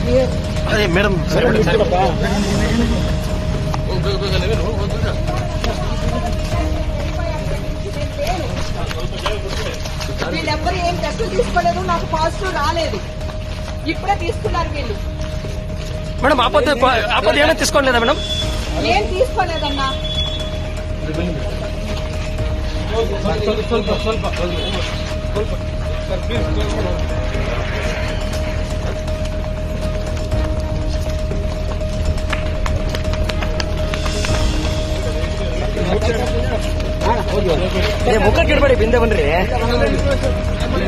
ಅದೇ ಮೇಡಮ್ ಸರಿ ಸರಿ వీళ్ళెవ్వరు ఏం టెస్టులు తీసుకోలేదు నాకు పాజిటివ్ రాలేదు ఇప్పుడే తీసుకున్నారు వీళ్ళు మేడం ఆపద ఆపద ఏమైనా తీసుకోలేదా మేడం ఏం తీసుకోలేదన్నా ಮುಖಕ್ಕೆ ಇಡಬೇಡಿ ಬಿಂದೆ ಬನ್ರಿ